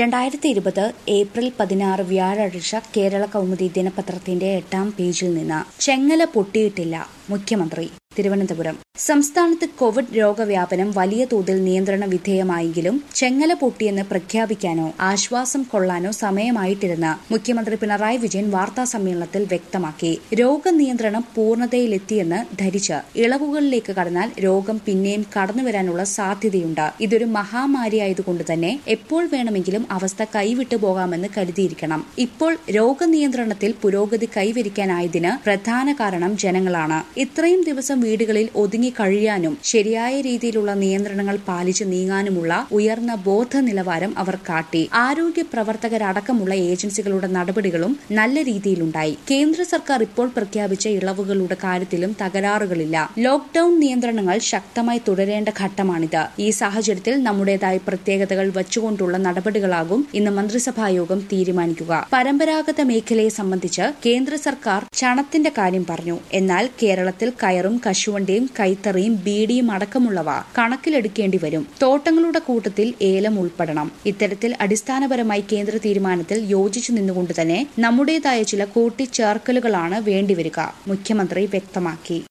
രണ്ടായിരത്തി ഇരുപത് ഏപ്രിൽ പതിനാറ് വ്യാഴാഴ്ച കേരള കൗമുദി ദിനപത്രത്തിന്റെ എട്ടാം പേജിൽ നിന്ന് ചെങ്ങല പൊട്ടിയിട്ടില്ല മുഖ്യമന്ത്രി തിരുവനന്തപുരം സംസ്ഥാനത്ത് കോവിഡ് രോഗവ്യാപനം വലിയ തോതിൽ നിയന്ത്രണ വിധേയമായെങ്കിലും ചെങ്ങല പൊട്ടിയെന്ന് പ്രഖ്യാപിക്കാനോ ആശ്വാസം കൊള്ളാനോ സമയമായിട്ടില്ലെന്ന് മുഖ്യമന്ത്രി പിണറായി വിജയൻ വാർത്താ സമ്മേളനത്തിൽ വ്യക്തമാക്കി രോഗനിയന്ത്രണം പൂർണ്ണതയിലെത്തിയെന്ന് ധരിച്ച് ഇളവുകളിലേക്ക് കടന്നാൽ രോഗം പിന്നെയും കടന്നുവരാനുള്ള സാധ്യതയുണ്ട് ഇതൊരു മഹാമാരിയായതുകൊണ്ട് തന്നെ എപ്പോൾ വേണമെങ്കിലും അവസ്ഥ കൈവിട്ടു പോകാമെന്ന് കരുതിയിരിക്കണം ഇപ്പോൾ രോഗനിയന്ത്രണത്തിൽ പുരോഗതി കൈവരിക്കാനായതിന് പ്രധാന കാരണം ജനങ്ങളാണ് ഇത്രയും ദിവസം വീടുകളിൽ ഒതുങ്ങി കഴിയാനും ശരിയായ രീതിയിലുള്ള നിയന്ത്രണങ്ങൾ പാലിച്ചു നീങ്ങാനുമുള്ള ഉയർന്ന ബോധ നിലവാരം അവർ കാട്ടി ആരോഗ്യ പ്രവർത്തകരടക്കമുള്ള ഏജൻസികളുടെ നടപടികളും നല്ല രീതിയിലുണ്ടായി കേന്ദ്ര സർക്കാർ ഇപ്പോൾ പ്രഖ്യാപിച്ച ഇളവുകളുടെ കാര്യത്തിലും തകരാറുകളില്ല ലോക്ഡൌൺ നിയന്ത്രണങ്ങൾ ശക്തമായി തുടരേണ്ട ഘട്ടമാണിത് ഈ സാഹചര്യത്തിൽ നമ്മുടേതായ പ്രത്യേകതകൾ വച്ചുകൊണ്ടുള്ള നടപടികളാകും ഇന്ന് മന്ത്രിസഭായോഗം തീരുമാനിക്കുക പരമ്പരാഗത മേഖലയെ സംബന്ധിച്ച് കേന്ദ്ര സർക്കാർ ചണത്തിന്റെ കാര്യം പറഞ്ഞു എന്നാൽ കേരളത്തിൽ കയറും കശുവണ്ടിയും കൈത്തറിയും ബീഡിയും അടക്കമുള്ളവ കണക്കിലെടുക്കേണ്ടി വരും തോട്ടങ്ങളുടെ കൂട്ടത്തിൽ ഏലം ഉൾപ്പെടണം ഇത്തരത്തിൽ അടിസ്ഥാനപരമായി കേന്ദ്ര തീരുമാനത്തിൽ യോജിച്ചു നിന്നുകൊണ്ട് തന്നെ നമ്മുടേതായ ചില കൂട്ടിച്ചേർക്കലുകളാണ് വേണ്ടിവരിക മുഖ്യമന്ത്രി വ്യക്തമാക്കി